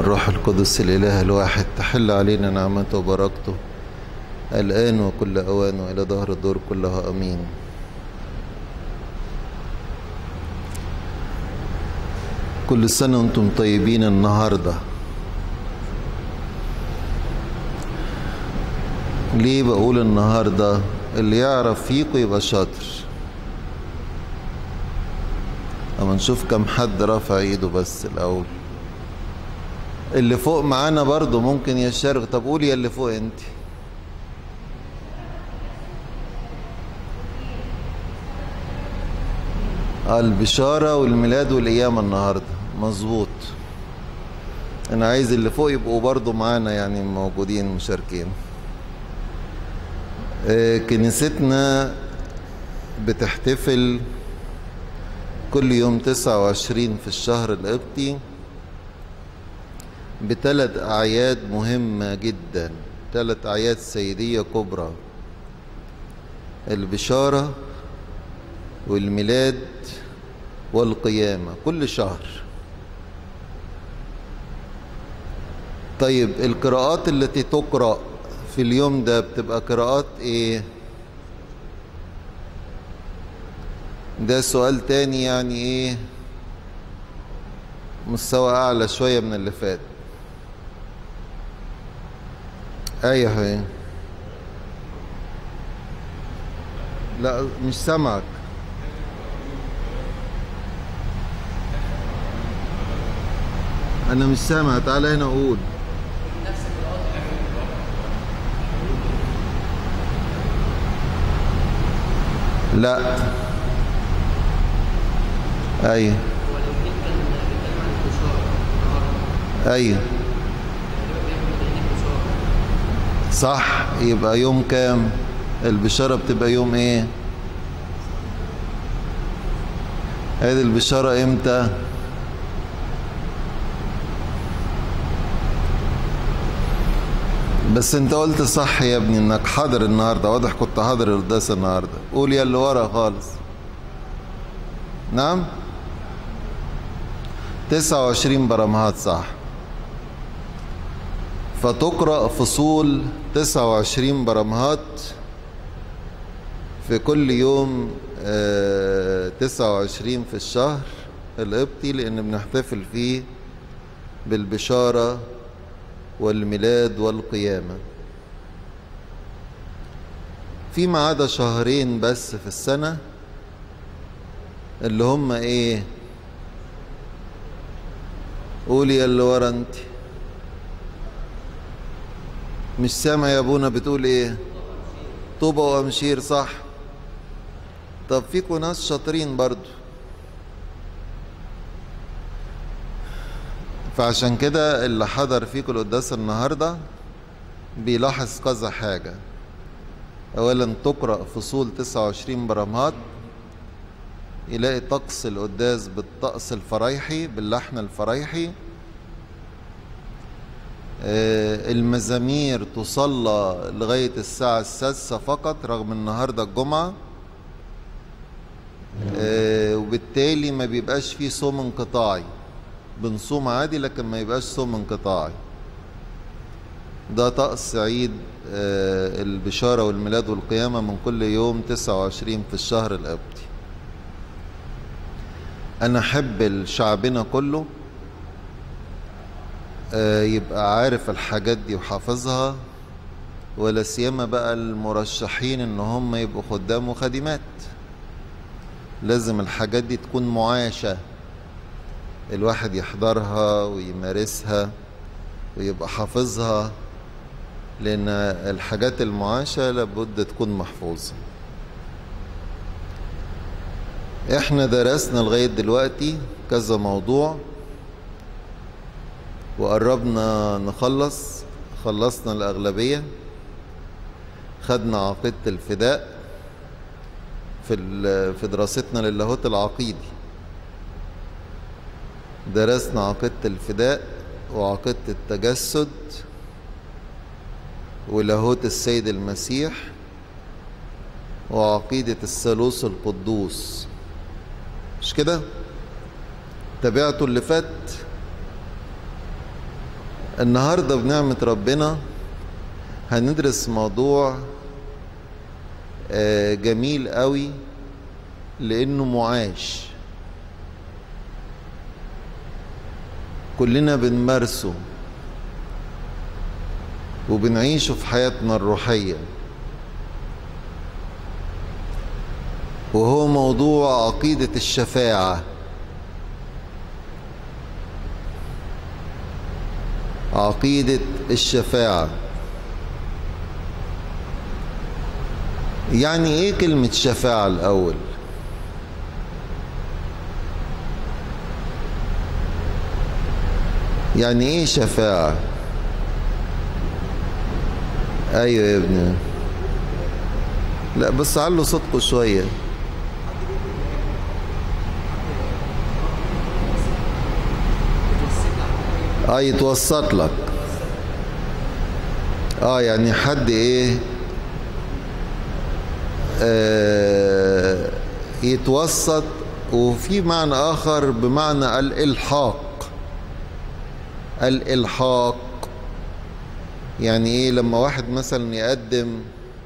والروح القدس الإله الواحد تحل علينا نعمته وبركته الآن وكل أوان وإلى ظهر الدور كلها أمين كل سنة وانتم طيبين النهاردة ليه بقول النهاردة اللي يعرف فيكم يبقى شاطر اما نشوف كم حد رفع ايده بس الاول اللي فوق معانا برضو ممكن يشارك طب قولي يا اللي فوق انت البشارة والميلاد والقيامة النهاردة مظبوط انا عايز اللي فوق يبقوا برضو معانا يعني موجودين مشاركين آه، كنيستنا بتحتفل كل يوم 29 في الشهر القبطي بثلاث أعياد مهمة جدا ثلاث أعياد سيدية كبرى البشارة والميلاد والقيامة كل شهر طيب القراءات التي تقرأ في اليوم ده بتبقى قراءات ايه ده سؤال تاني يعني ايه مستوى اعلى شوية من اللي فات ايه هي لا مش سامعك انا مش سامع تعالى هنا قول لا ايوه ايوه صح يبقى يوم كام البشارة بتبقى يوم ايه هذه البشارة امتى بس انت قلت صح يا ابني انك حاضر النهارده واضح كنت حاضر القداس النهارده قول يا اللي ورا خالص نعم 29 برمهات صح فتقرأ فصول 29 برمهات في كل يوم آه، 29 في الشهر القبطي لأن بنحتفل فيه بالبشارة والميلاد والقيامة في ما عدا شهرين بس في السنة اللي هم ايه قولي يا اللي ورا انت مش سامع يا ابونا بتقول ايه طوبة وامشير صح طب فيكوا ناس شاطرين برضو فعشان كده اللي حضر فيكم القداس النهارده بيلاحظ كذا حاجة أولا تقرأ فصول 29 برمهات يلاقي طقس القداس بالطقس الفرايحي باللحن الفرايحي آه، المزامير تصلى لغاية الساعة السادسة فقط رغم النهاردة الجمعة آه، وبالتالي ما بيبقاش فيه صوم انقطاعي بنصوم عادي لكن ما يبقاش صوم انقطاعي ده طقس عيد آه، البشارة والميلاد والقيامة من كل يوم 29 في الشهر القبطي أنا أحب شعبنا كله آه، يبقى عارف الحاجات دي وحافظها ولا سيما بقى المرشحين ان هم يبقوا خدام وخادمات لازم الحاجات دي تكون معاشة الواحد يحضرها ويمارسها ويبقى حافظها لأن الحاجات المعاشة لابد تكون محفوظة احنا درسنا لغاية دلوقتي كذا موضوع وقربنا نخلص خلصنا الأغلبية خدنا عقيدة الفداء في ال- في دراستنا للاهوت العقيدي درسنا عقيدة الفداء وعقيدة التجسد ولاهوت السيد المسيح وعقيدة الثالوث القدوس مش كده تابعتوا اللي فات النهاردة بنعمة ربنا هندرس موضوع جميل قوي لأنه معاش كلنا بنمارسه وبنعيشه في حياتنا الروحية وهو موضوع عقيدة الشفاعة عقيدة الشفاعة يعني ايه كلمة شفاعة الأول يعني ايه شفاعة ايوه يا ابني لا بس علوا صوتكم شويه اه يتوسط لك اه يعني حد ايه آه يتوسط وفي معنى اخر بمعنى الالحاق الالحاق يعني ايه لما واحد مثلا يقدم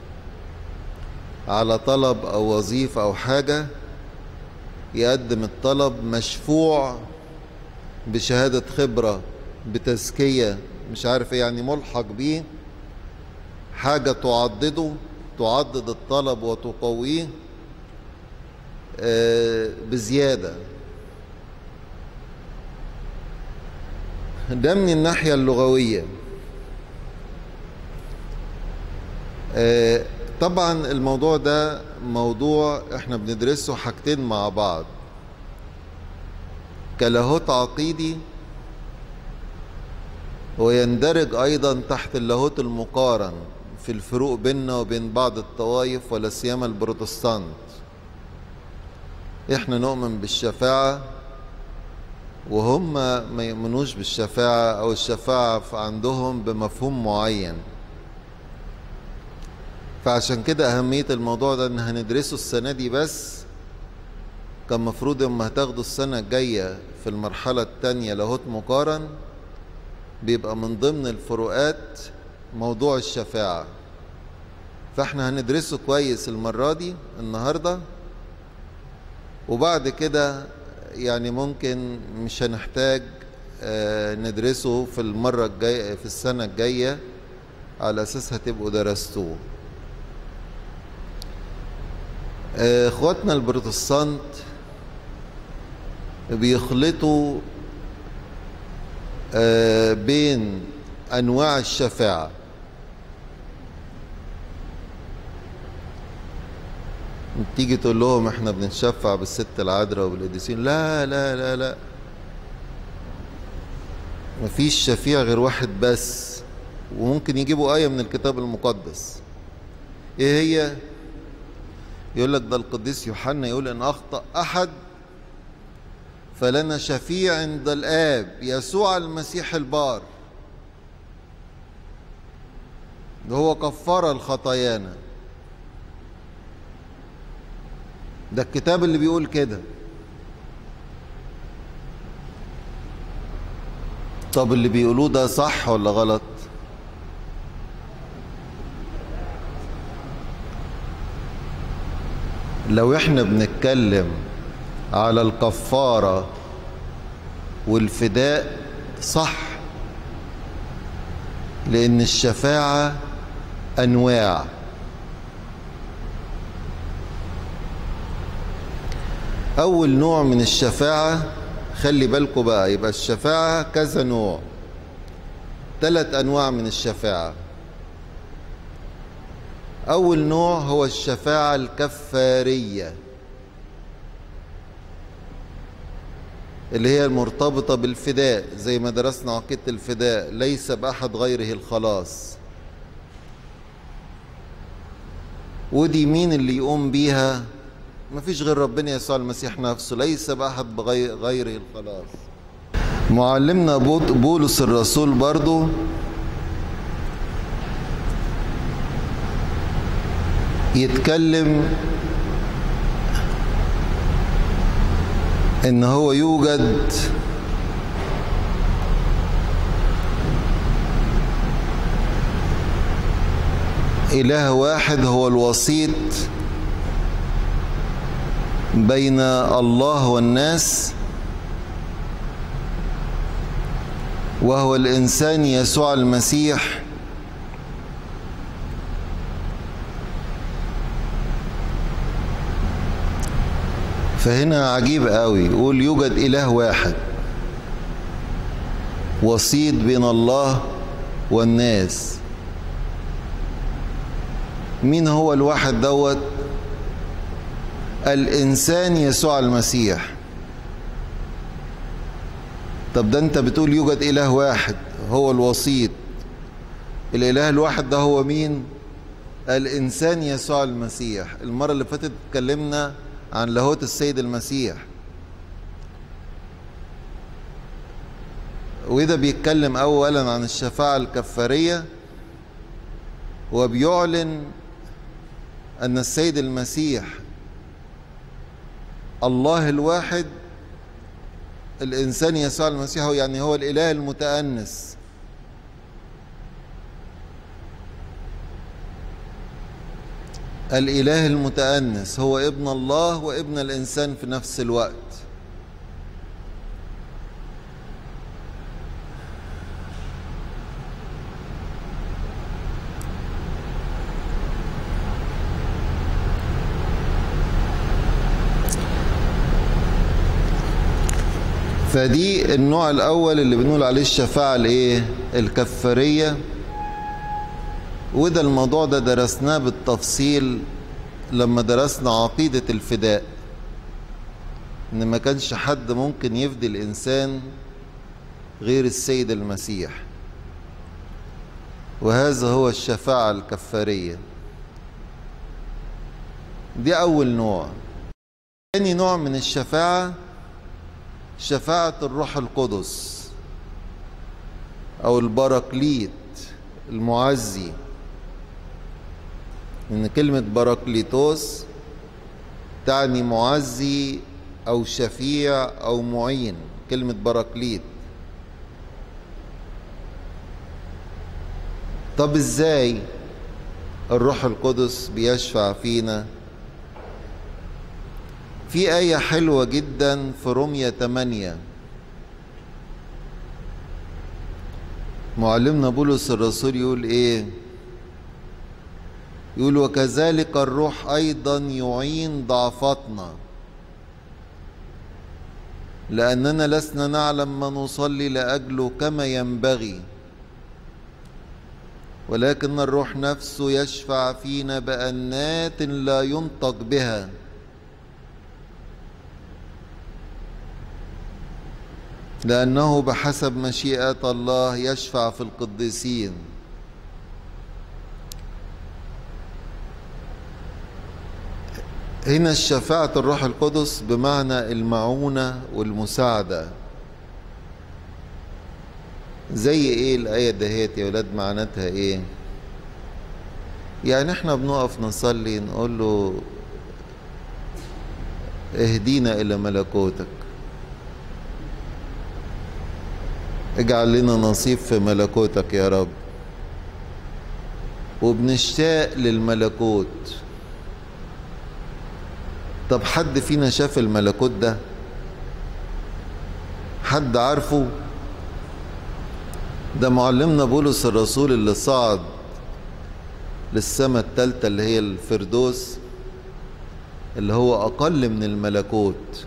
على طلب او وظيفة او حاجة يقدم الطلب مشفوع بشهادة خبرة بتزكية مش عارف ايه يعني ملحق بيه حاجة تعضده تعضد الطلب وتقويه بزيادة ده من الناحية اللغوية طبعا الموضوع ده موضوع احنا بندرسه حاجتين مع بعض كلاهوت عقيدي ويندرج ايضا تحت اللاهوت المقارن في الفروق بيننا وبين بعض الطوائف ولا سيما البروتستانت احنا نؤمن بالشفاعة وهم ما يؤمنوش بالشفاعة او الشفاعة عندهم بمفهوم معين فعشان كده أهمية الموضوع ده إن هندرسه السنة دي بس كان مفروض لما هتاخدوا السنة الجاية في المرحلة التانية لاهوت مقارن بيبقى من ضمن الفروقات موضوع الشفاعة فاحنا هندرسه كويس المرة دي النهاردة وبعد كده يعني ممكن مش هنحتاج ندرسه في المرة الجاية في السنة الجاية على أساس هتبقوا درستوه اخواتنا البروتستانت بيخلطوا بين انواع الشفاعه تيجي تقول لهم احنا بنتشفع بالست العذراء وبالقديسين لا لا لا لا مفيش شفيع غير واحد بس وممكن يجيبوا آية من الكتاب المقدس ايه هي يقول لك ده القديس يوحنا يقول ان اخطا احد فلنا شفيع عند الاب يسوع المسيح البار ده هو كفر الخطايانا ده الكتاب اللي بيقول كده طب اللي بيقولوه ده صح ولا غلط لو احنا بنتكلم على الكفارة والفداء صح لأن الشفاعة أنواع أول نوع من الشفاعة خلي بالكم بقى يبقى الشفاعة كذا نوع ثلاث أنواع من الشفاعة أول نوع هو الشفاعة الكفارية اللي هي المرتبطة بالفداء زي ما درسنا عقيدة الفداء ليس بأحد غيره الخلاص ودي مين اللي يقوم بيها مفيش غير ربنا يسوع المسيح نفسه ليس بأحد غيره الخلاص معلمنا بولس الرسول برضو يتكلم ان هو يوجد إله واحد هو الوسيط بين الله والناس وهو الإنسان يسوع المسيح فهنا عجيب قوي يقول يوجد إله واحد وسيط بين الله والناس مين هو الواحد دوت الإنسان يسوع المسيح طب ده انت بتقول يوجد إله واحد هو الوسيط الإله الواحد ده هو مين الإنسان يسوع المسيح المرة اللي فاتت اتكلمنا عن لاهوت السيد المسيح وده بيتكلم أولا عن الشفاعة الكفارية وبيعلن أن السيد المسيح الله الواحد الإنسان يسوع المسيح هو يعني هو الإله المتأنس الإله المتأنس هو ابن الله وابن الإنسان في نفس الوقت فدي النوع الأول اللي بنقول عليه الشفاعة الإيه؟ الكفارية وده الموضوع ده درسناه بالتفصيل لما درسنا عقيدة الفداء إن ما كانش حد ممكن يفدي الإنسان غير السيد المسيح وهذا هو الشفاعة الكفارية دي أول نوع ثاني نوع من الشفاعة شفاعة الروح القدس أو البراكليت المعزي إن كلمة باراكليتوس تعني معزي أو شفيع أو معين كلمة باراكليت طب إزاي الروح القدس بيشفع فينا في آية حلوة جدا في رومية 8 معلمنا بولس الرسول يقول ايه يقول وكذلك الروح ايضا يعين ضعفاتنا لاننا لسنا نعلم ما نصلي لاجله كما ينبغي ولكن الروح نفسه يشفع فينا بانات لا ينطق بها لأنه بحسب مشيئة الله يشفع في القديسين هنا الشفاعة الروح القدس بمعنى المعونة والمساعدة زي ايه الآية دهيت يا ولاد معناتها ايه يعني احنا بنقف نصلي نقول له اهدينا إلى ملكوتك اجعل لنا نصيب في ملكوتك يا رب وبنشتاق للملكوت طب حد فينا شاف الملكوت ده حد عارفه ده معلمنا بولس الرسول اللي صعد للسماء التالتة اللي هي الفردوس اللي هو أقل من الملكوت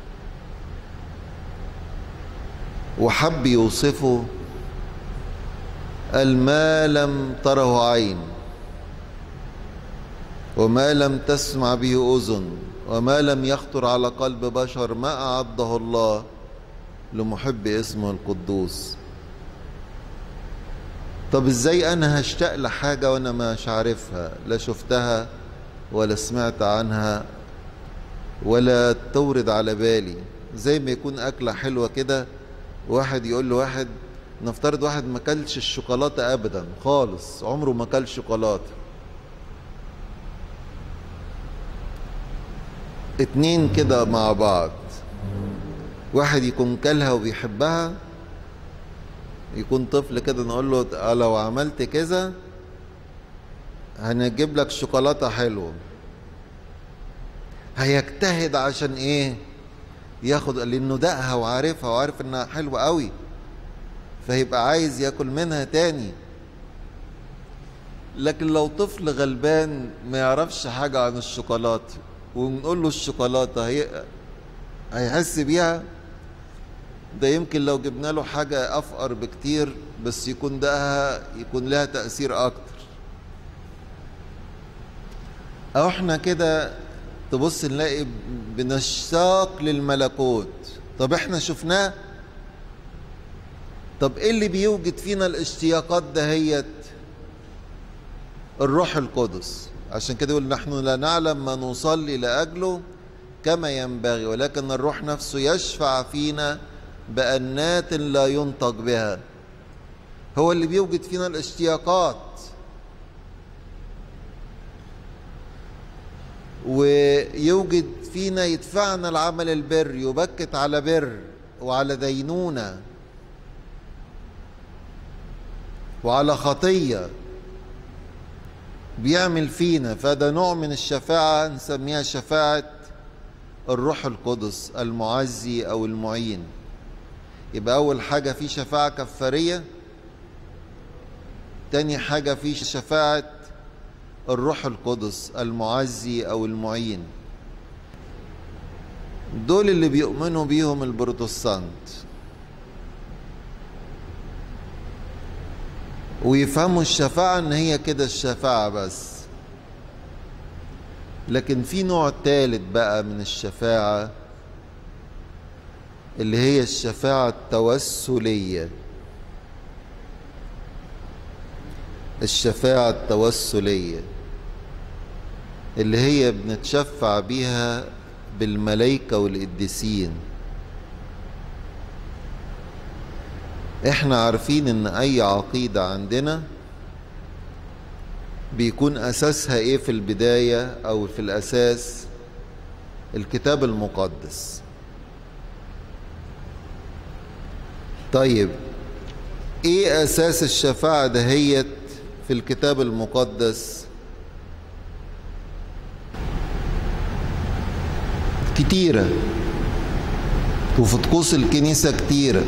وحب يوصفه قال ما لم تره عين وما لم تسمع به أذن وما لم يخطر على قلب بشر ما أعده الله لمحب اسمه القدوس طب ازاي انا هشتاق لحاجة وانا مش عارفها لا شفتها ولا سمعت عنها ولا تورد على بالي زي ما يكون أكلة حلوة كده واحد يقول له واحد نفترض واحد ما كلش الشوكولاتة أبدا خالص عمره ما كل شوكولاتة اتنين كده مع بعض واحد يكون كلها وبيحبها يكون طفل كده نقول له لو عملت كذا هنجيب لك شوكولاتة حلوة هيجتهد عشان ايه ياخد لانه دقها وعارفها وعارف انها حلوة قوي فيبقى عايز ياكل منها تاني لكن لو طفل غلبان ما يعرفش حاجة عن الشوكولاتة ونقول له الشوكولاتة هي هيحس بيها ده يمكن لو جبنا له حاجة أفقر بكتير بس يكون دقها يكون لها تأثير أكتر أو احنا كده تبص نلاقي بنشتاق للملكوت طب احنا شفناه طب ايه اللي بيوجد فينا الاشتياقات دهيت الروح القدس عشان كده يقول نحن لا نعلم ما نصلي لاجله كما ينبغي ولكن الروح نفسه يشفع فينا بأنات لا ينطق بها هو اللي بيوجد فينا الاشتياقات ويوجد فينا يدفعنا العمل البر يبكت على بر وعلى دينونة وعلى خطية بيعمل فينا فده نوع من الشفاعة نسميها شفاعة الروح القدس المعزي أو المعين يبقى أول حاجة في شفاعة كفارية تاني حاجة في شفاعة الروح القدس المعزي أو المعين دول اللي بيؤمنوا بيهم البروتستانت ويفهموا الشفاعة ان هي كده الشفاعة بس لكن في نوع تالت بقى من الشفاعة اللي هي الشفاعة التوسلية الشفاعة التوسلية اللي هي بنتشفع بيها بالملائكة والقديسين احنا عارفين ان اي عقيدة عندنا بيكون اساسها ايه في البداية او في الاساس الكتاب المقدس طيب ايه اساس الشفاعة دهيت في الكتاب المقدس كتيرة وفي طقوس الكنيسة كتيرة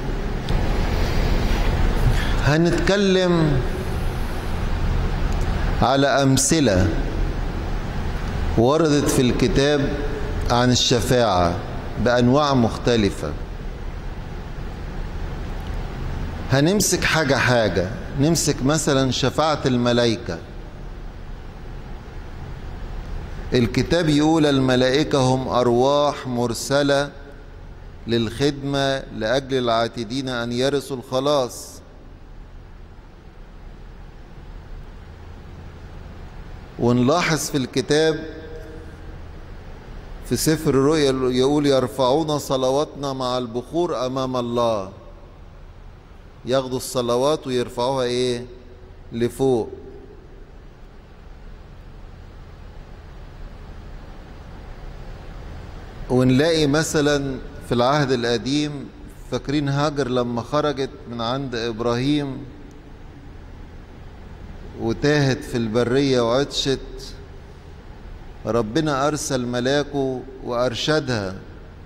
هنتكلم على أمثلة وردت في الكتاب عن الشفاعة بأنواع مختلفة هنمسك حاجة حاجة نمسك مثلا شفاعة الملائكة الكتاب يقول الملائكة هم أرواح مرسلة للخدمة لأجل العاتدين أن يرثوا الخلاص ونلاحظ في الكتاب في سفر الرؤيا يقول يرفعون صلواتنا مع البخور أمام الله ياخدوا الصلوات ويرفعوها ايه لفوق ونلاقي مثلا في العهد القديم فاكرين هاجر لما خرجت من عند ابراهيم وتاهت في البريه وعطشت ربنا ارسل ملاكه وارشدها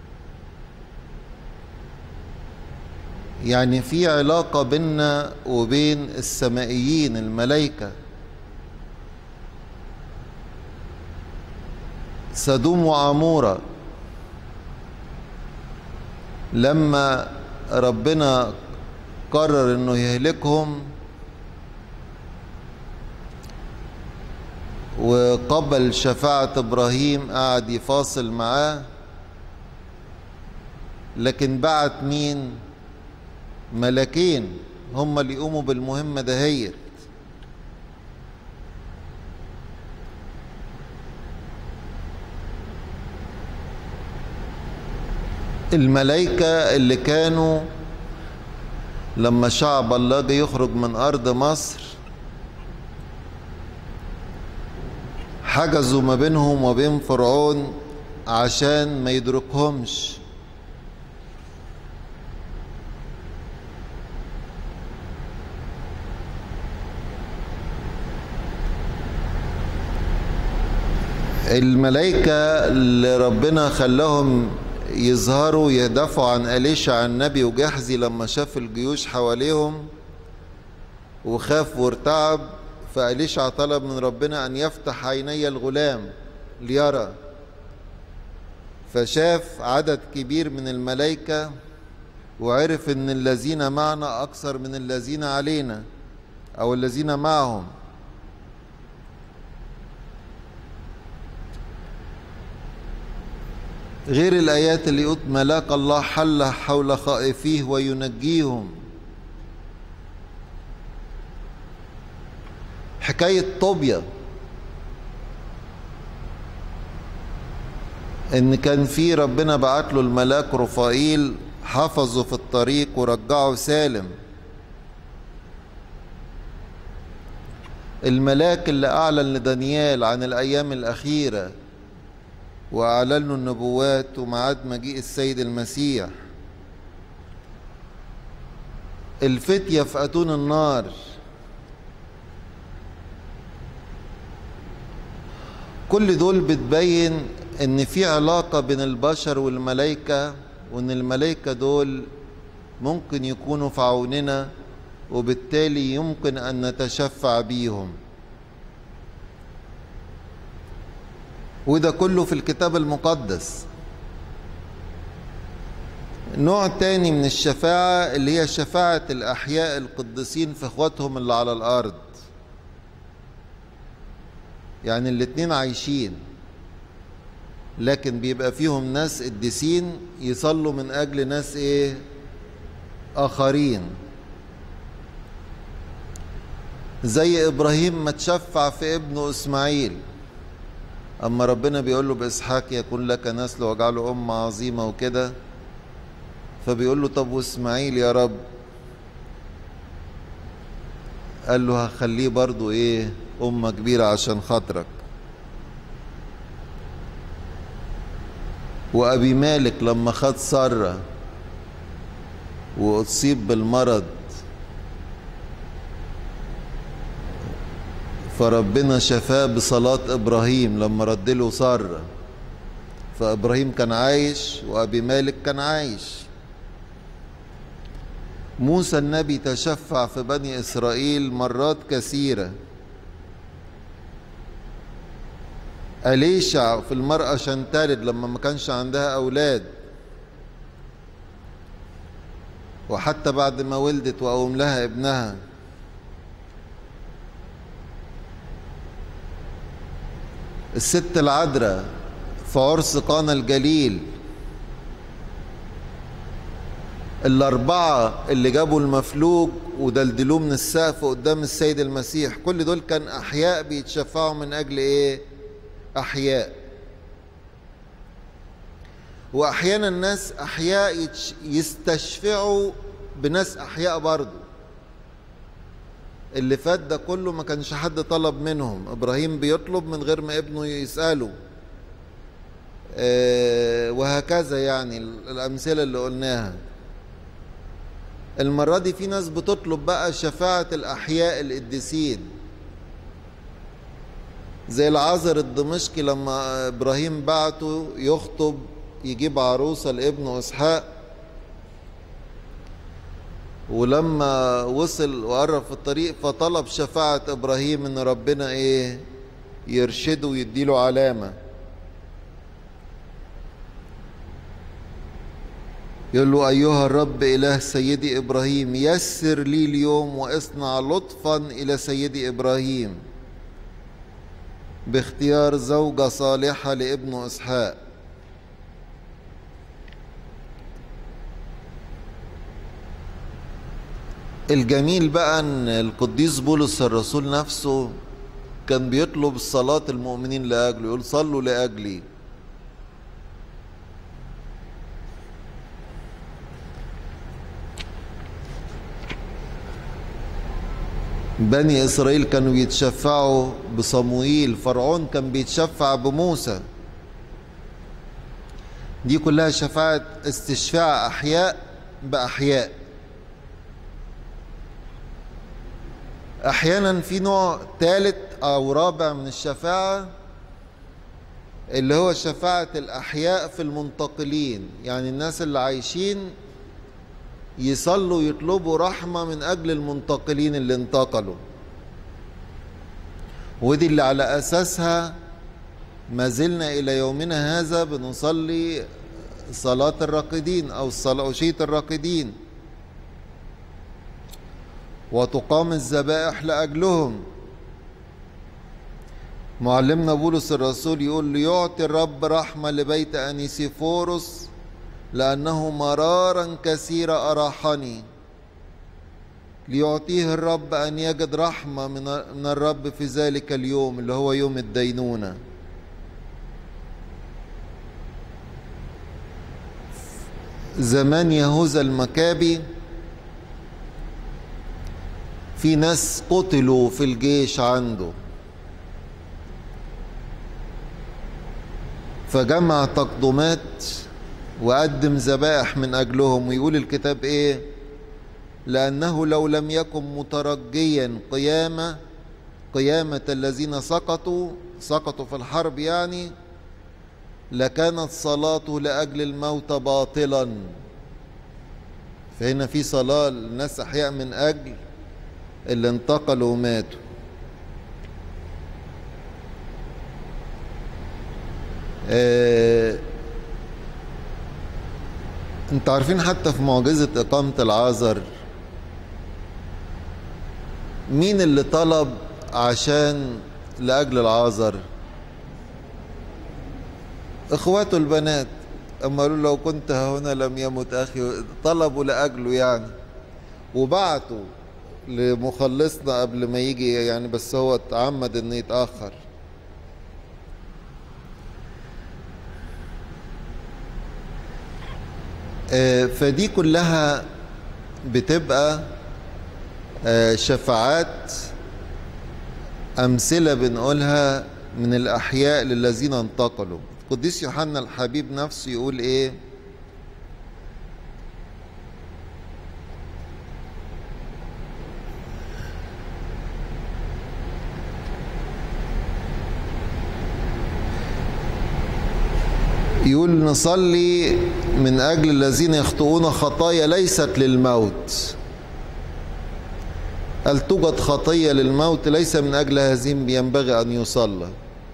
يعني في علاقة بيننا وبين السمائيين الملائكة سدوم وعمورة لما ربنا قرر انه يهلكهم وقبل شفاعة ابراهيم قعد يفاصل معاه لكن بعت مين ملكين هم اللي يقوموا بالمهمة دهيت الملائكة اللي كانوا لما شعب الله جه يخرج من أرض مصر حجزوا ما بينهم وبين فرعون عشان ما يدركهمش الملائكة اللي ربنا خلاهم يظهروا يدافعوا عن أليشع النبي وجحزي لما شاف الجيوش حواليهم وخاف وارتعب فأليشع طلب من ربنا أن يفتح عيني الغلام ليرى فشاف عدد كبير من الملائكة وعرف ان الذين معنا اكثر من الذين علينا او الذين معهم غير الايات اللي قلت ملاك الله حل حول خائفيه وينجيهم حكايه طوبيا ان كان في ربنا بعت له الملاك رفائيل حفظه في الطريق ورجعه سالم الملاك اللي اعلن لدانيال عن الايام الاخيره واعلن له النبوات وميعاد مجيء السيد المسيح الفتيه في اتون النار كل دول بتبين ان في علاقه بين البشر والملائكه وان الملائكه دول ممكن يكونوا في عوننا وبالتالي يمكن ان نتشفع بيهم وده كله في الكتاب المقدس نوع تاني من الشفاعة اللي هي شفاعة الأحياء القديسين في إخواتهم اللي على الأرض يعني الاتنين عايشين لكن بيبقى فيهم ناس قديسين يصلوا من أجل ناس إيه آخرين زي إبراهيم ما تشفع في ابنه إسماعيل أما ربنا بيقول له بإسحاق يكون لك نسل واجعله أمة عظيمة وكده فبيقول له طب وإسماعيل يا رب قال له هخليه برضو إيه أمة كبيرة عشان خاطرك وأبي مالك لما خد سارة وأصيب بالمرض فربنا شفاه بصلاة إبراهيم لما رد له سارة فإبراهيم كان عايش وأبي مالك كان عايش موسى النبي تشفع في بني إسرائيل مرات كثيرة أليشع في المرأة شنتالد لما ما كانش عندها أولاد وحتى بعد ما ولدت وقوم لها ابنها الست العذراء في عرس قانا الجليل الأربعة اللي جابوا المفلوج ودلدلوه من السقف قدام السيد المسيح كل دول كان أحياء بيتشفعوا من أجل إيه؟ أحياء وأحيانا الناس أحياء يستشفعوا بناس أحياء برضه اللي فات ده كله ما كانش حد طلب منهم ابراهيم بيطلب من غير ما ابنه يساله آه وهكذا يعني الامثله اللي قلناها المره دي في ناس بتطلب بقى شفاعه الاحياء القديسين زي العازر الدمشقي لما ابراهيم بعته يخطب يجيب عروسه لابنه اسحاق ولما وصل وقرب في الطريق فطلب شفاعة إبراهيم إن ربنا إيه يرشده ويديله علامة يقول له أيها الرب إله سيدي إبراهيم يسر لي اليوم واصنع لطفا إلى سيدي إبراهيم باختيار زوجة صالحة لابنه إسحاق الجميل بقى ان القديس بولس الرسول نفسه كان بيطلب صلاة المؤمنين لأجله يقول صلوا لأجلي بني إسرائيل كانوا بيتشفعوا بصموئيل فرعون كان بيتشفع بموسى دي كلها شفاعة استشفاع أحياء بأحياء احيانا في نوع ثالث او رابع من الشفاعه اللي هو شفاعة الأحياء في المنتقلين يعني الناس اللي عايشين يصلوا يطلبوا رحمة من أجل المنتقلين اللي انتقلوا ودي اللي على أساسها ما زلنا إلى يومنا هذا بنصلي صلاة الراقدين أو صلاة أشية الراقدين وتقام الذبائح لأجلهم معلمنا بولس الرسول يقول ليعطي الرب رحمة لبيت أنيسيفوروس لأنه مرارا كثيرة أراحني ليعطيه الرب أن يجد رحمة من الرب في ذلك اليوم اللي هو يوم الدينونة زمان يهوذا المكابي في ناس قتلوا في الجيش عنده فجمع تقدمات وقدم ذبائح من أجلهم ويقول الكتاب إيه لأنه لو لم يكن مترجيا قيامة قيامة الذين سقطوا سقطوا في الحرب يعني لكانت صلاته لأجل الموت باطلا فهنا في صلاة الناس أحياء من أجل اللي انتقلوا وماتوا آه انت عارفين حتى في معجزة إقامة العازر مين اللي طلب عشان لأجل العازر اخواته البنات اما قالوا لو كنت هنا لم يمت اخي طلبوا لاجله يعني وبعتوا لمخلصنا قبل ما يجي يعني بس هو اتعمد انه يتاخر فدي كلها بتبقى شفاعات امثله بنقولها من الاحياء للذين انتقلوا القديس يوحنا الحبيب نفسه يقول ايه يقول نصلي من اجل الذين يخطئون خطايا ليست للموت هل توجد خطيه للموت ليس من اجل هذه ينبغي ان يصلى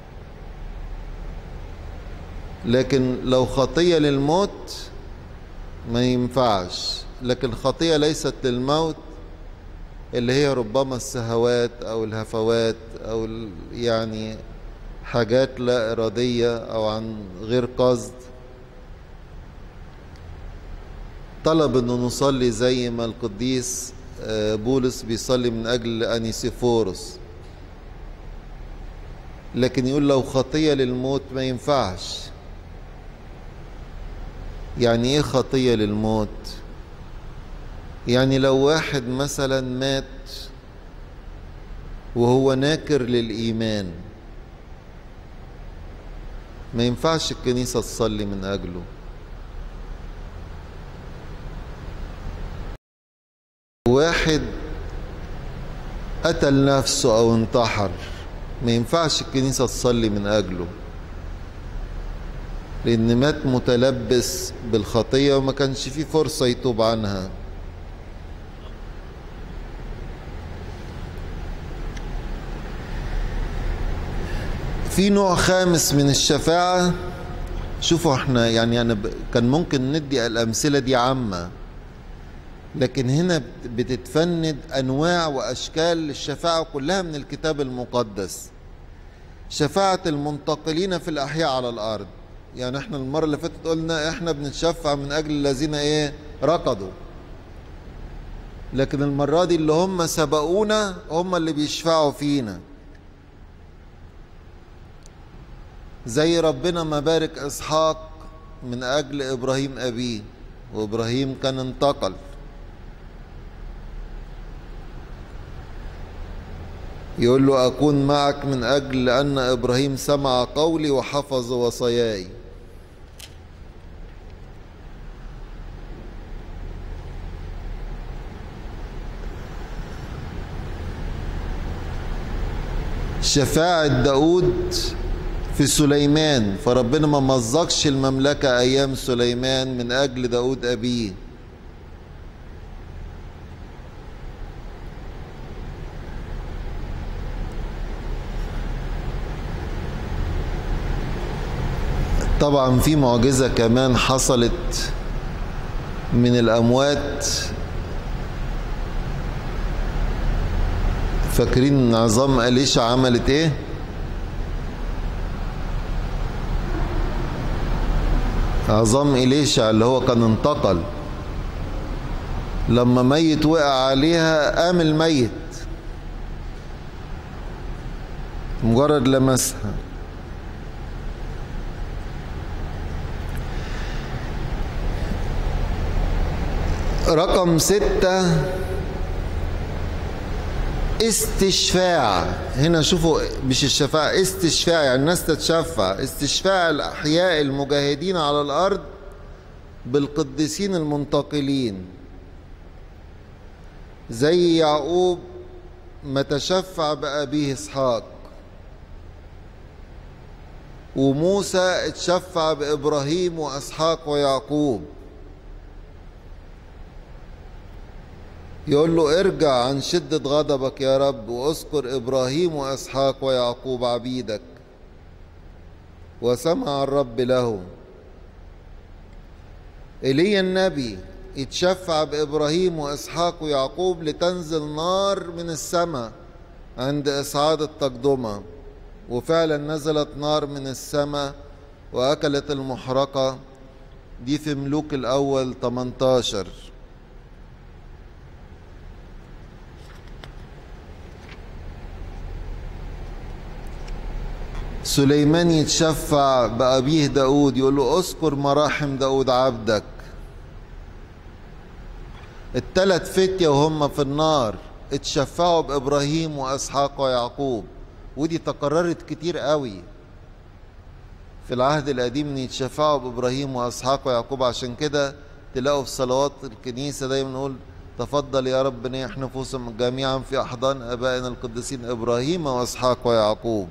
لكن لو خطية للموت ما ينفعش لكن خطية ليست للموت اللي هي ربما السهوات أو الهفوات أو يعني حاجات لا إرادية أو عن غير قصد طلب أنه نصلي زي ما القديس بولس بيصلي من أجل أنيسيفورس لكن يقول لو خطية للموت ما ينفعش يعني ايه خطيه للموت يعني لو واحد مثلا مات وهو ناكر للايمان ما ينفعش الكنيسه تصلي من اجله واحد قتل نفسه او انتحر ما ينفعش الكنيسه تصلي من اجله لأن مات متلبس بالخطية وما كانش فيه فرصة يتوب عنها في نوع خامس من الشفاعة شوفوا احنا يعني أنا كان ممكن ندي الأمثلة دي عامة لكن هنا بتتفند أنواع وأشكال للشفاعة كلها من الكتاب المقدس شفاعة المنتقلين في الأحياء على الأرض يعني احنا المرة اللي فاتت قلنا احنا بنتشفع من اجل الذين ايه رقدوا لكن المرة دي اللي هم سبقونا هم اللي بيشفعوا فينا زي ربنا ما بارك اسحاق من اجل ابراهيم ابيه وابراهيم كان انتقل يقول له اكون معك من اجل ان ابراهيم سمع قولي وحفظ وصاياي شفاعة داود في سليمان فربنا ما مزقش المملكة أيام سليمان من أجل داود أبيه طبعا في معجزة كمان حصلت من الأموات فاكرين عظام أليشا عملت إيه؟ عظام إليشا اللي هو كان انتقل لما ميت وقع عليها قام الميت مجرد لمسها رقم ستة استشفاع هنا شوفوا مش الشفاعة استشفاع يعني الناس تتشفع استشفاع الأحياء المجاهدين على الأرض بالقديسين المنتقلين زي يعقوب ما تشفع بأبيه إسحاق وموسى اتشفع بإبراهيم وإسحاق ويعقوب يقول له ارجع عن شدة غضبك يا رب واذكر إبراهيم وإسحاق ويعقوب عبيدك وسمع الرب له إيليا النبي يتشفع بإبراهيم وإسحاق ويعقوب لتنزل نار من السماء عند إصعاد التقدمة وفعلا نزلت نار من السماء وأكلت المحرقة دي في ملوك الأول 18 سليمان يتشفع بأبيه داود يقول له اذكر مراحم داود عبدك التلات فتية وهم في النار اتشفعوا بإبراهيم وإسحاق ويعقوب ودي تكررت كتير قوي في العهد القديم ان يتشفعوا بإبراهيم وإسحاق ويعقوب عشان كده تلاقوا في صلوات الكنيسة دايما نقول تفضل يا رب نيح نفوسهم جميعا في أحضان آبائنا القديسين إبراهيم وإسحاق ويعقوب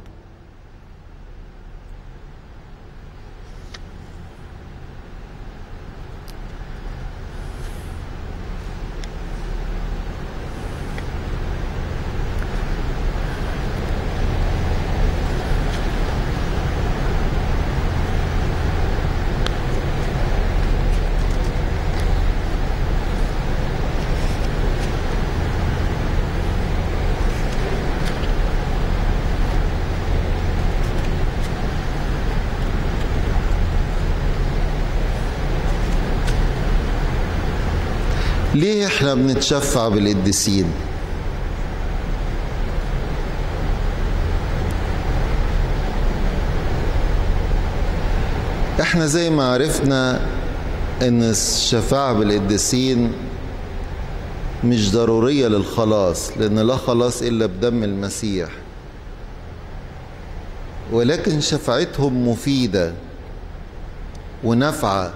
ليه احنا بنتشفع بالقديسين احنا زي ما عرفنا ان الشفاعة بالقديسين مش ضرورية للخلاص لان لا خلاص الا بدم المسيح ولكن شفاعتهم مفيدة ونافعه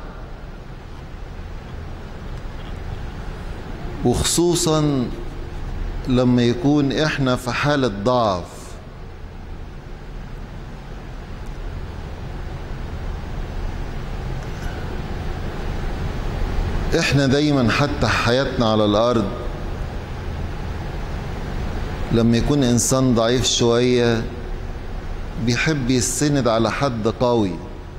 وخصوصا لما يكون احنا في حالة ضعف احنا دايما حتى حياتنا على الارض لما يكون انسان ضعيف شوية بيحب يستند على حد قوي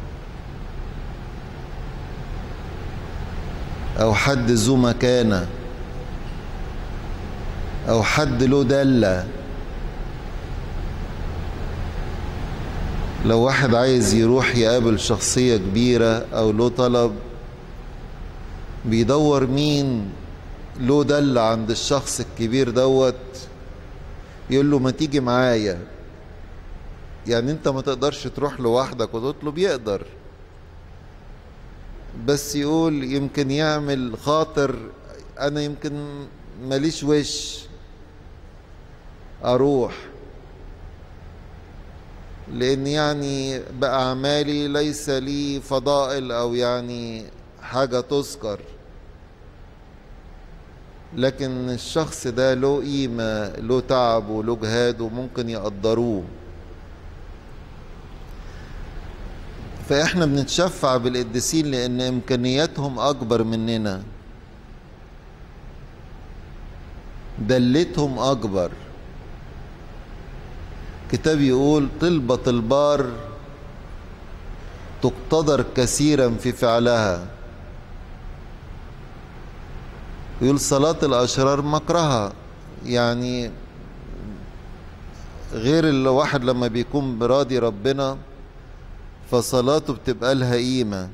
او حد ذو مكانه او حد له دلة لو واحد عايز يروح يقابل شخصية كبيرة او له طلب بيدور مين له دلة عند الشخص الكبير دوت يقول له ما تيجي معايا يعني انت ما تقدرش تروح لوحدك وتطلب يقدر بس يقول يمكن يعمل خاطر انا يمكن ماليش وش اروح لان يعني باعمالي ليس لي فضائل او يعني حاجه تذكر لكن الشخص ده له قيمه له تعب وله جهاد وممكن يقدروه فاحنا بنتشفع بالقديسين لان امكانياتهم اكبر مننا دلتهم اكبر كتاب يقول طلبة البار تقتدر كثيرا في فعلها يقول صلاة الأشرار مكرهة يعني غير الواحد لما بيكون براضي ربنا فصلاته بتبقى لها قيمة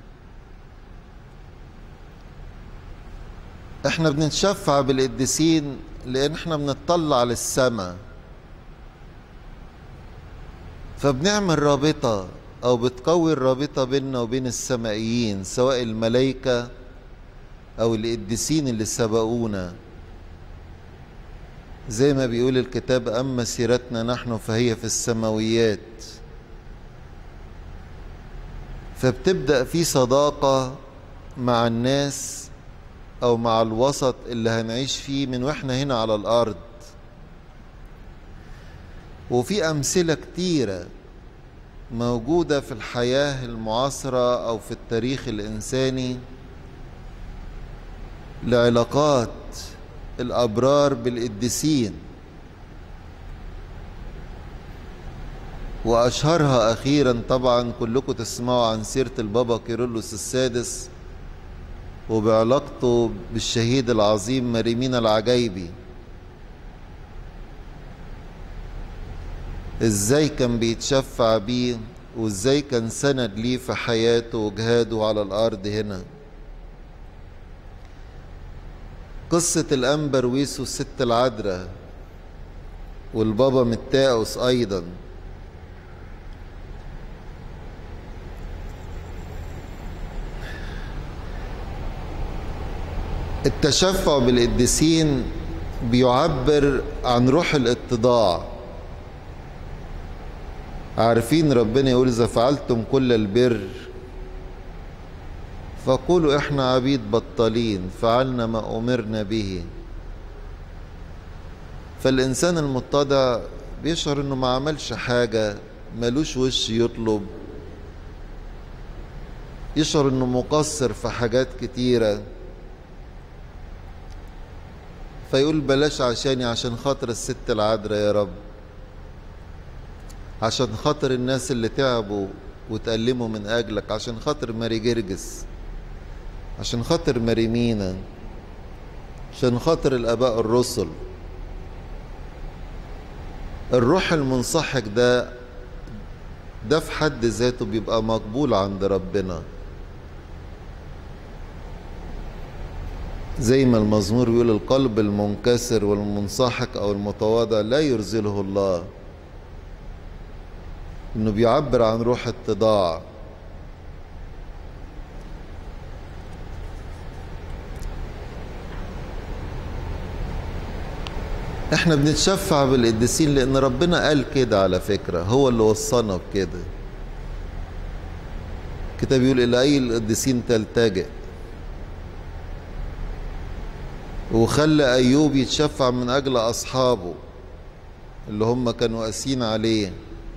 احنا بنتشفع بالقديسين لان احنا بنطلع للسماء فبنعمل رابطة او بتقوي الرابطة بيننا وبين السمائيين سواء الملائكة او القديسين اللي سبقونا زي ما بيقول الكتاب اما سيرتنا نحن فهي في السماويات فبتبدأ في صداقة مع الناس أو مع الوسط اللي هنعيش فيه من وإحنا هنا على الأرض وفي أمثلة كتيرة موجودة في الحياة المعاصرة أو في التاريخ الإنساني لعلاقات الأبرار بالقديسين وأشهرها أخيرا طبعا كلكم تسمعوا عن سيرة البابا كيرلس السادس وبعلاقته بالشهيد العظيم مريمين العجايبي ازاي كان بيتشفع بيه وازاي كان سند ليه في حياته وجهاده على الارض هنا قصة الأنبر ويسو الست العذراء والبابا متاوس أيضا التشفع بالقديسين بيعبر عن روح الاتضاع عارفين ربنا يقول إذا فعلتم كل البر فقولوا احنا عبيد بطالين فعلنا ما أمرنا به فالإنسان المتضع بيشعر إنه ما عملش حاجة ملوش وش يطلب يشعر إنه مقصر في حاجات كتيره فيقول بلاش عشاني عشان خاطر الست العذراء يا رب عشان خاطر الناس اللي تعبوا وتألموا من أجلك عشان خاطر ماري جرجس عشان خاطر ماري مينا عشان خاطر الآباء الرسل الروح المنصحك ده ده في حد ذاته بيبقى مقبول عند ربنا زي ما المزمور بيقول القلب المنكسر والمنصحك او المتواضع لا يرزله الله انه بيعبر عن روح اتضاع احنا بنتشفع بالقديسين لان ربنا قال كده على فكره هو اللي وصانا بكده الكتاب يقول الى اي القديسين تلتجئ وخلى أيوب يتشفع من أجل أصحابه اللي هم كانوا قاسين عليه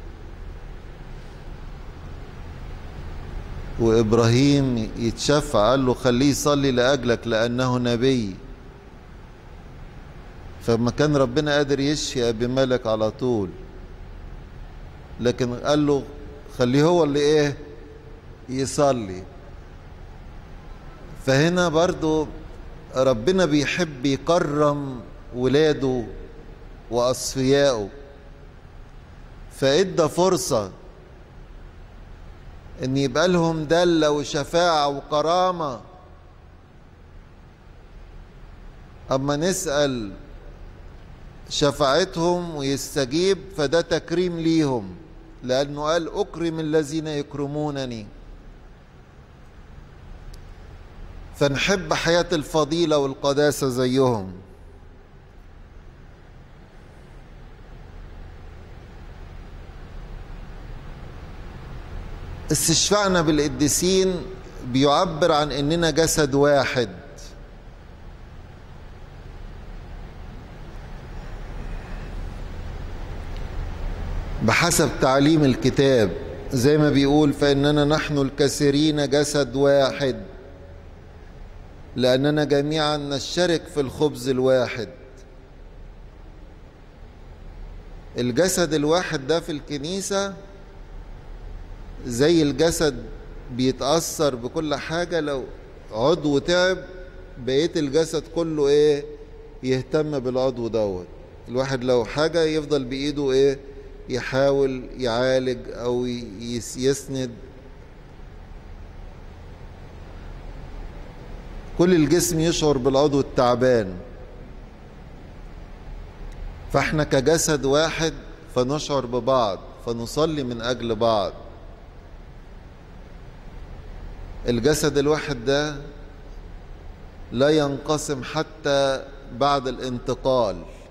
وإبراهيم يتشفع قال له خليه يصلي لأجلك لأنه نبي فما كان ربنا قادر يشفي أبي مالك على طول لكن قال له خليه هو اللي إيه يصلي فهنا برضو ربنا بيحب يكرم ولاده واصفيائه فادى فرصه ان يبقى لهم دله وشفاعه وكرامه اما نسال شفاعتهم ويستجيب فده تكريم ليهم لانه قال اكرم الذين يكرمونني فنحب حياة الفضيلة والقداسة زيهم استشفاعنا بالقديسين بيعبر عن اننا جسد واحد بحسب تعليم الكتاب زي ما بيقول فإننا نحن الكثيرين جسد واحد لأننا جميعا نشترك في الخبز الواحد الجسد الواحد ده في الكنيسة زي الجسد بيتأثر بكل حاجة لو عضو تعب بقية الجسد كله ايه يهتم بالعضو دوت الواحد لو حاجة يفضل بإيده ايه يحاول يعالج او يسند كل الجسم يشعر بالعضو التعبان فاحنا كجسد واحد فنشعر ببعض فنصلي من اجل بعض الجسد الواحد ده لا ينقسم حتى بعد الانتقال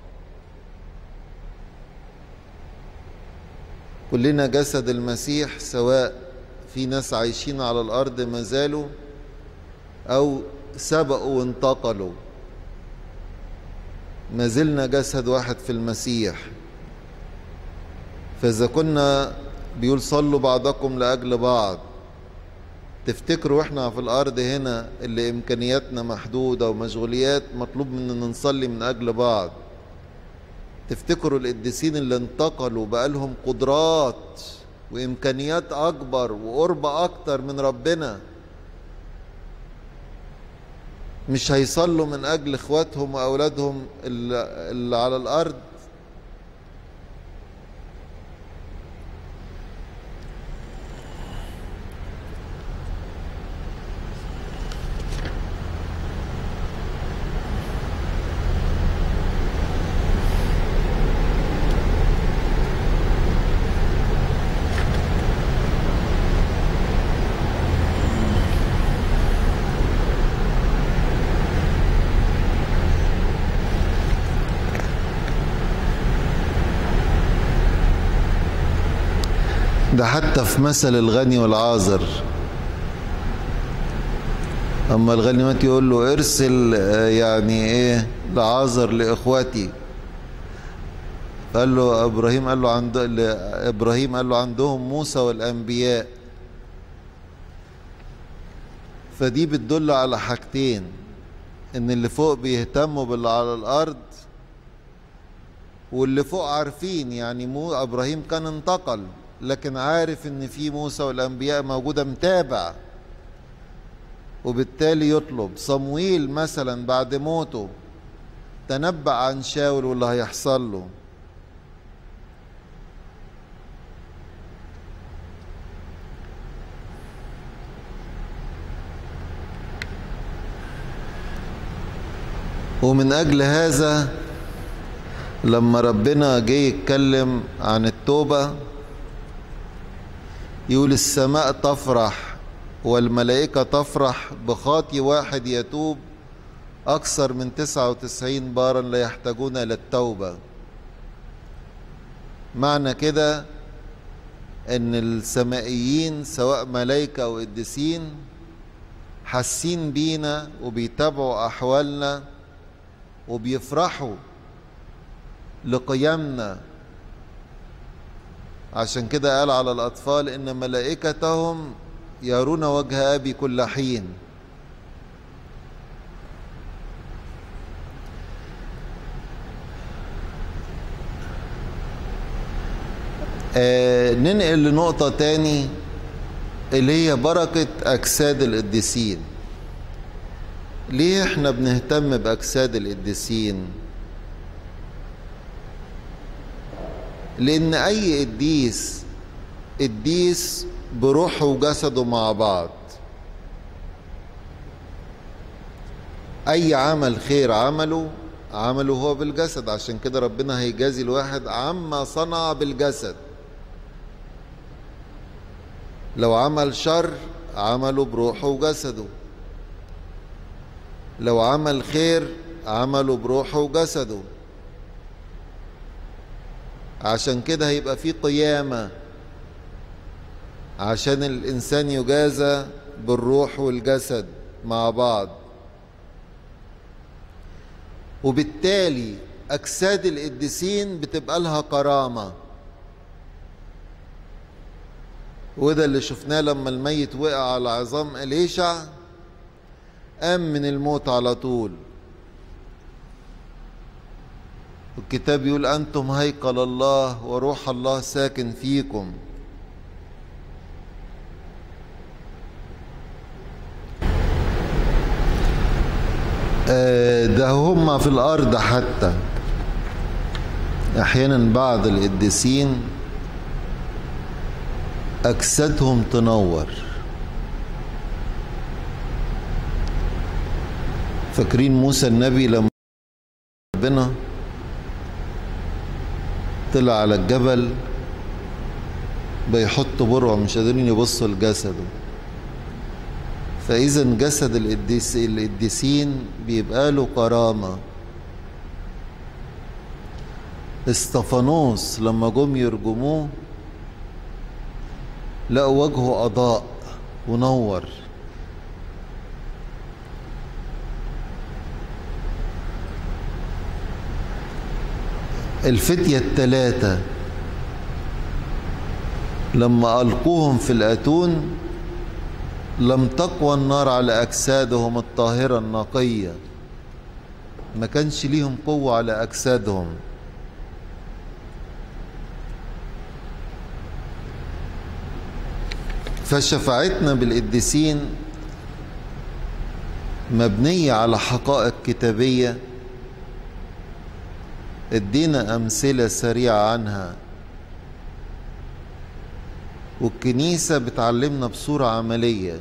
كلنا جسد المسيح سواء في ناس عايشين على الارض ما زالوا او سبقوا وانتقلوا ما زلنا جسد واحد في المسيح فاذا كنا بيقول صلوا بعضكم لاجل بعض تفتكروا احنا في الارض هنا اللي امكانياتنا محدوده ومشغوليات مطلوب مننا نصلي من اجل بعض تفتكروا القديسين اللي انتقلوا بقالهم قدرات وامكانيات اكبر وقرب اكتر من ربنا مش هيصلوا من اجل اخواتهم واولادهم اللي على الارض ده حتى في مثل الغني والعازر اما الغني مات يقول له ارسل يعني ايه لعازر لاخواتي قال له ابراهيم قال له عند ابراهيم قال له عندهم موسى والانبياء فدي بتدل على حاجتين ان اللي فوق بيهتموا باللي على الارض واللي فوق عارفين يعني مو ابراهيم كان انتقل لكن عارف ان في موسى والانبياء موجوده متابع وبالتالي يطلب صمويل مثلا بعد موته تنبأ عن شاول واللي هيحصل له ومن أجل هذا لما ربنا جه يتكلم عن التوبة يقول السماء تفرح والملائكة تفرح بخاطي واحد يتوب أكثر من تسعة وتسعين بارا لا يحتاجون إلى التوبة معنى كده ان السمائيين سواء ملائكة او قديسين حاسين بينا وبيتابعوا احوالنا وبيفرحوا لقيامنا عشان كده قال على الاطفال ان ملائكتهم يرون وجه ابي كل حين آه ننقل لنقطة تاني اللي هي بركة أجساد القديسين ليه احنا بنهتم بأجساد القديسين لأن أي قديس قديس بروحه وجسده مع بعض أي عمل خير عمله عمله هو بالجسد عشان كده ربنا هيجازي الواحد عما صنع بالجسد لو عمل شر عمله بروحه وجسده لو عمل خير عمله بروحه وجسده عشان كده هيبقى في قيامة عشان الإنسان يجازى بالروح والجسد مع بعض وبالتالي أجساد القديسين بتبقى لها كرامة وده اللي شفناه لما الميت وقع على عظام إليشع قام من الموت على طول الكتاب يقول أنتم هيكل الله وروح الله ساكن فيكم ده هم في الأرض حتى أحيانا بعض القديسين أجسادهم تنور فاكرين موسى النبي لما ربنا طلع على الجبل بيحط برعه مش قادرين يبصوا لجسده فإذا جسد القديس القديسين بيبقى له كرامة استفانوس لما جم يرجموه لقوا وجهه أضاء ونور الفتية التلاتة لما ألقوهم في الأتون لم تقوى النار على أجسادهم الطاهرة النقية ما كانش ليهم قوة على أجسادهم فشفاعتنا بالقديسين مبنية على حقائق كتابية ادينا أمثلة سريعة عنها والكنيسة بتعلمنا بصورة عملية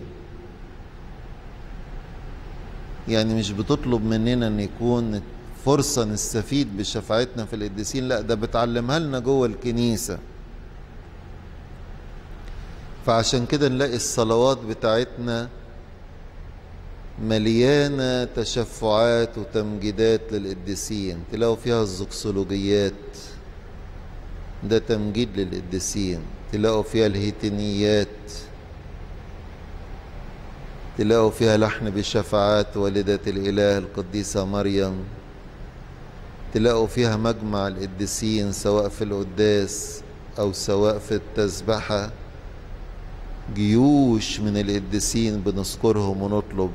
يعني مش بتطلب مننا ان يكون فرصة نستفيد بشفاعتنا في القديسين لا ده بتعلمها لنا جوه الكنيسة فعشان كده نلاقي الصلوات بتاعتنا مليانة تشفعات وتمجيدات للقديسين تلاقوا فيها الزكسولوجيات ده تمجيد للقديسين تلاقوا فيها الهيتينيات تلاقوا فيها لحن بشفاعات والدة الإله القديسة مريم تلاقوا فيها مجمع القديسين سواء في القداس أو سواء في التسبحة جيوش من القديسين بنذكرهم ونطلب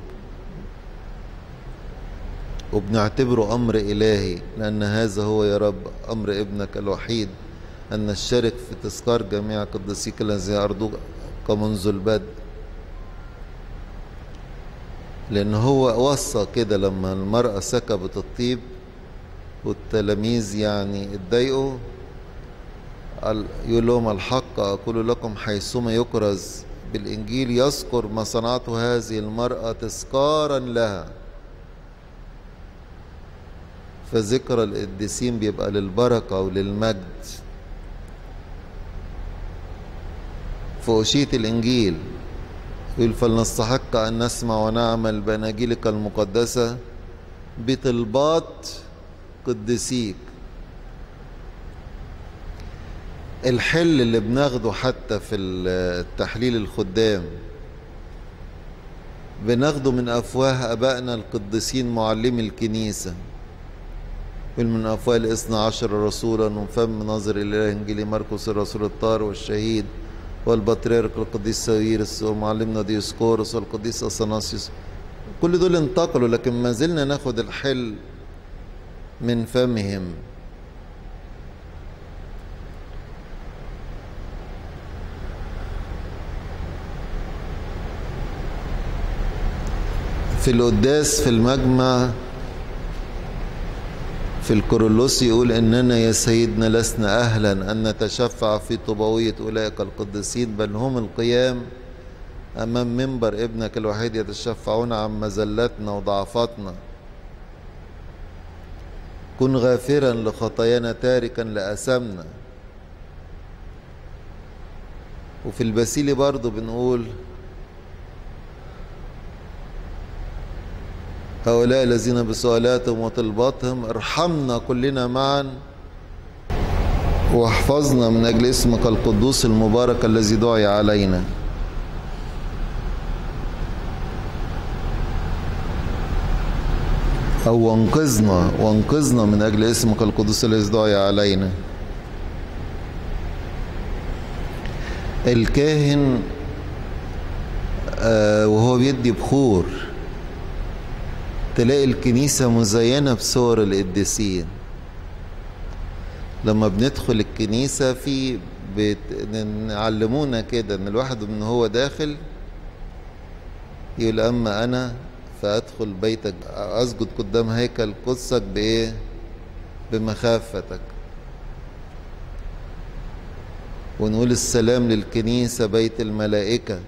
وبنعتبره أمر إلهي لأن هذا هو يا رب أمر ابنك الوحيد أن نشترك في تذكار جميع قديسيك الذين أرضوك منذ البدء لأن هو وصى كده لما المرأة سكبت الطيب والتلاميذ يعني اتضايقوا يقول لهم الحق أقول لكم حيثما يكرز بالإنجيل يذكر ما صنعته هذه المرأة تذكارا لها فذكر القديسين بيبقى للبركة وللمجد فأشية الإنجيل يقول فلنستحق أن نسمع ونعمل بأناجيلك المقدسة بطلبات قدسيك الحل اللي بناخده حتى في التحليل الخدام بناخده من أفواه أبائنا القديسين معلمي الكنيسة من أفواه الاثنى عشر رسولا ومن فم ناظر الإله إنجيلي مرقس الرسول الطار والشهيد والبطريرك القديس ساويرس ومعلمنا ديوسكورس والقديس اثناسيوس كل دول انتقلوا لكن ما زلنا ناخد الحل من فمهم في القداس في المجمع في الكورولوس يقول اننا يا سيدنا لسنا اهلا ان نتشفع في طوبويه اولئك القديسين بل هم القيام امام منبر ابنك الوحيد يتشفعون عن مزلتنا وضعفاتنا كن غافرا لخطايانا تاركا لأثامنا وفي البسيلي برضو بنقول هؤلاء الذين بسؤالاتهم وطلباتهم ارحمنا كلنا معا واحفظنا من أجل اسمك القدوس المبارك الذي دعي علينا أو وانقذنا وانقذنا من أجل اسمك القدوس الذي دعي علينا الكاهن آه وهو بيدي بخور تلاقي الكنيسة مزينة بصور القديسين لما بندخل الكنيسة في بت... نعلمونا كده ان الواحد من هو داخل يقول اما انا فادخل بيتك اسجد قدام هيكل قدسك بايه بمخافتك ونقول السلام للكنيسة بيت الملائكة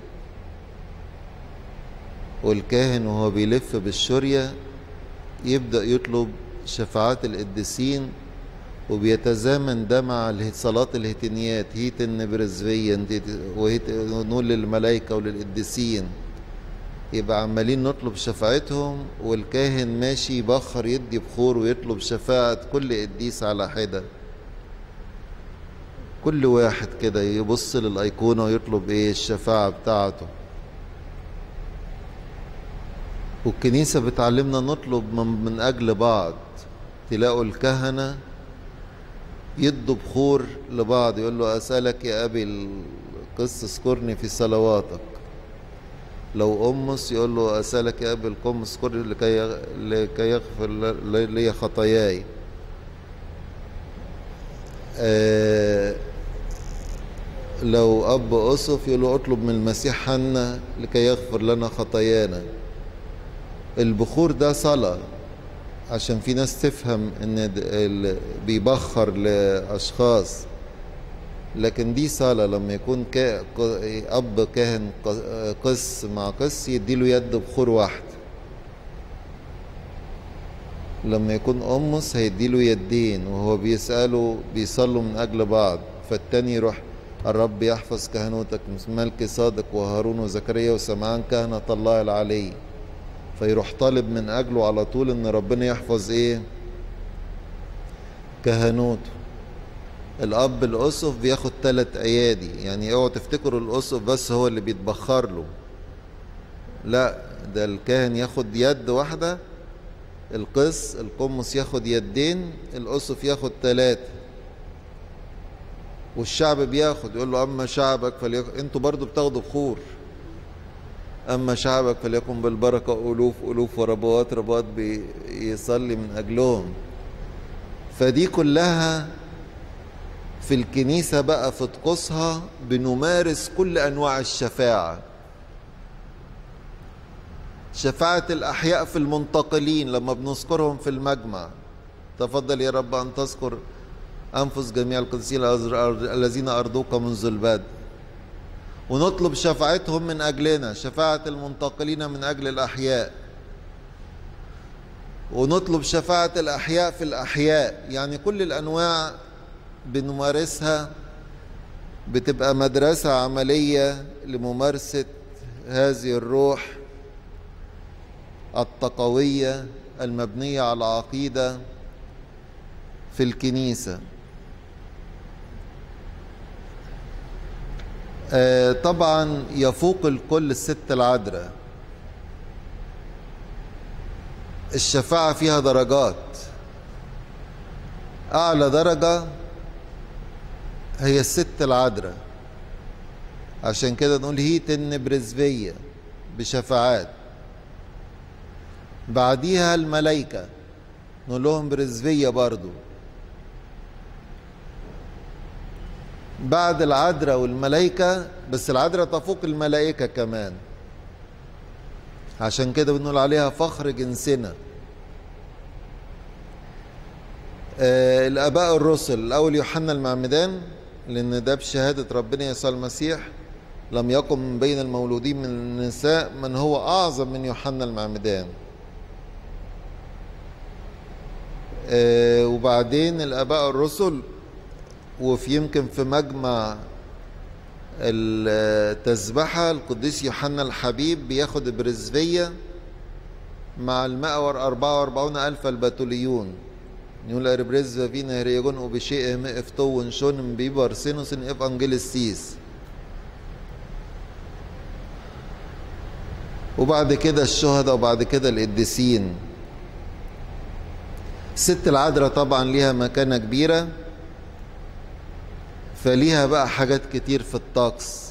والكاهن وهو بيلف بالشرية يبدأ يطلب شفاعات القديسين وبيتزامن ده مع صلاة الهتنيات هيت النبرزفية ونقول للملائكة وللقديسين يبقى عمالين نطلب شفاعتهم والكاهن ماشي يبخر يدي بخور ويطلب شفاعة كل قديس على حدة كل واحد كده يبص للأيقونة ويطلب ايه الشفاعة بتاعته والكنيسة بتعلمنا نطلب من, من أجل بعض تلاقوا الكهنة يدوا بخور لبعض يقول له أسألك يا أبي القس اذكرني في صلواتك لو أمس يقول له أسألك يا أبي القم اذكرني لكي لكي يغفر لي خطاياي آه لو أب أسف يقول له أطلب من المسيح حنا لكي يغفر لنا خطايانا البخور ده صلاة عشان في ناس تفهم ان بيبخر لاشخاص لكن دي صلاة لما يكون كا اب كاهن قس مع قس يديله يد بخور واحد لما يكون امس هيديله يدين وهو بيسأله بيصلوا من اجل بعض فالتاني يروح الرب يحفظ كهنوتك ملك صادق وهارون وزكريا وسمعان كهنة الله العلي فيروح طالب من اجله على طول ان ربنا يحفظ ايه كهنوته الاب الاسف بياخد ثلاث ايادي يعني اوعوا تفتكروا الاسف بس هو اللي بيتبخر له لا ده الكاهن ياخد يد واحده القس القمص ياخد يدين الاسف ياخد ثلاثه والشعب بياخد يقول له اما شعبك فليكن انتوا برضو بتاخدوا بخور أما شعبك فليكن بالبركة ألوف ألوف وربوات ربوات بيصلي من أجلهم فدي كلها في الكنيسة بقى في طقوسها بنمارس كل أنواع الشفاعة شفاعة الأحياء في المنتقلين لما بنذكرهم في المجمع تفضل يا رب أن تذكر أنفس جميع القديسين الذين أرضوك منذ البدء ونطلب شفاعتهم من أجلنا شفاعة المنتقلين من أجل الأحياء ونطلب شفاعة الأحياء في الأحياء يعني كل الأنواع بنمارسها بتبقى مدرسة عملية لممارسة هذه الروح التقوية المبنية على عقيدة في الكنيسة آه طبعا يفوق الكل الست العذراء الشفاعة فيها درجات أعلى درجة هي الست العذراء عشان كده نقول هيتن برزبية بشفاعات بعديها الملائكة نقول لهم برزبية برضو بعد العذراء والملائكة بس العذراء تفوق الملائكة كمان عشان كده بنقول عليها فخر جنسنا آه الآباء الرسل الأول يوحنا المعمدان لأن ده بشهادة ربنا يسوع المسيح لم يقم من بين المولودين من النساء من هو أعظم من يوحنا المعمدان آه وبعدين الآباء الرسل وفي يمكن في مجمع التسبحة القديس يوحنا الحبيب بياخد برزفية مع المأور أربعة وأربعون ألف البتوليون يقول أربرز فينا هريجون وبشيء مئف طو شون بيبر سينوس إف أنجلسيس وبعد كده الشهداء وبعد كده القديسين الست العذراء طبعا ليها مكانة كبيرة فليها بقى حاجات كتير في الطقس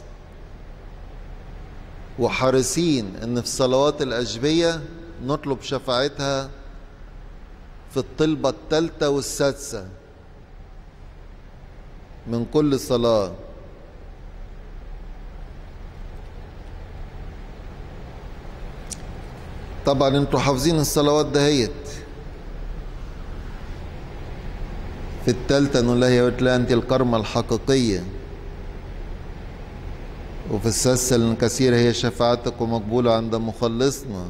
وحريصين ان في صلوات الاجبيه نطلب شفاعتها في الطلبه الثالثه والسادسه من كل صلاه طبعا انتوا حافظين الصلوات دهيت في الثالثة نقول لها يا لا أنت الكرمة الحقيقية وفي السادسة الكثيرة هي شفاعتك ومقبولة عند مخلصنا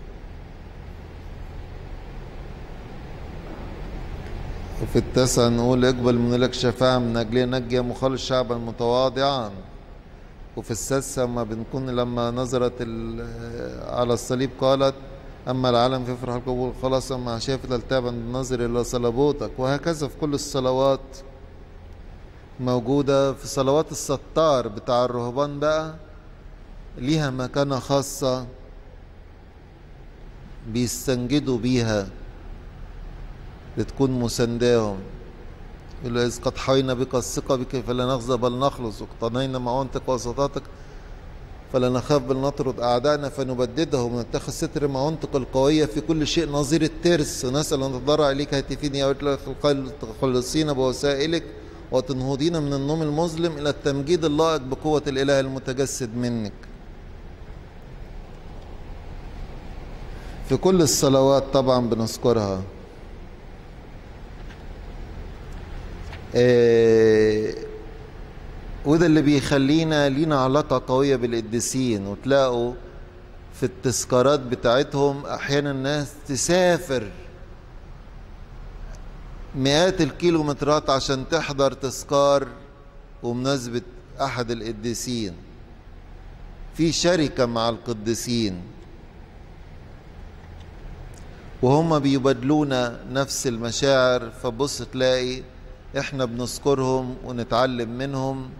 وفي التاسعة نقول اقبل من لك شفاعة من أجل نجي مخلص شعبا متواضعا وفي السادسة ما بنكون لما نظرت على الصليب قالت أما العالم فيفرح القبول خلاص أما شافت التابا النظر إلى صلبوتك وهكذا في كل الصلوات موجودة في صلوات الستار بتاع الرهبان بقى ليها مكانة خاصة بيستنجدوا بيها لتكون مسانداهم يقول إذ قد حينا بك الثقة بك فلا نخزى بل نخلص واقتنينا معونتك وسطاتك فلا نخاف بل نطرد أعدائنا فنبددهم ونتخذ ستر معونتك القوية في كل شيء نظير الترس ونسأل أن تضرع إليك هاتفين يا تخلصين بوسائلك وتنهضين من النوم المظلم إلى التمجيد اللائق بقوة الإله المتجسد منك في كل الصلوات طبعا بنذكرها إيه وده اللي بيخلينا لينا علاقة قوية بالقديسين وتلاقوا في التذكارات بتاعتهم أحيانا الناس تسافر مئات الكيلومترات عشان تحضر تذكار ومناسبة أحد القديسين في شركة مع القديسين وهم بيبادلونا نفس المشاعر فبص تلاقي احنا بنذكرهم ونتعلم منهم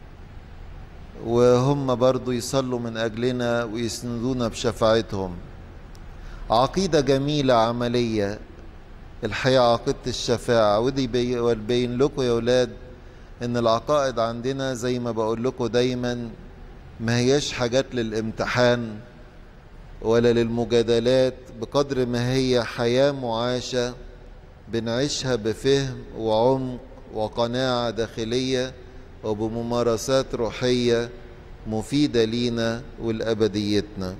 وهم برضو يصلوا من أجلنا ويسندونا بشفاعتهم عقيدة جميلة عملية الحقيقة عقيدة الشفاعة ودي بيبين لكم يا ولاد ان العقائد عندنا زي ما بقول لكم دايما ما هياش حاجات للامتحان ولا للمجادلات بقدر ما هي حياة معاشة بنعيشها بفهم وعمق وقناعة داخلية وبممارسات روحية مفيدة لينا ولأبديتنا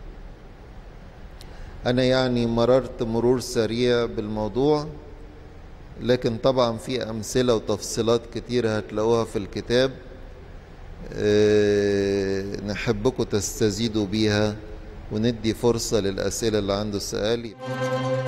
أنا يعني مررت مرور سريع بالموضوع لكن طبعا في أمثلة وتفصيلات كتيرة هتلاقوها في الكتاب أه نحبكم تستزيدوا بيها وندي فرصة للأسئلة اللي عنده سؤال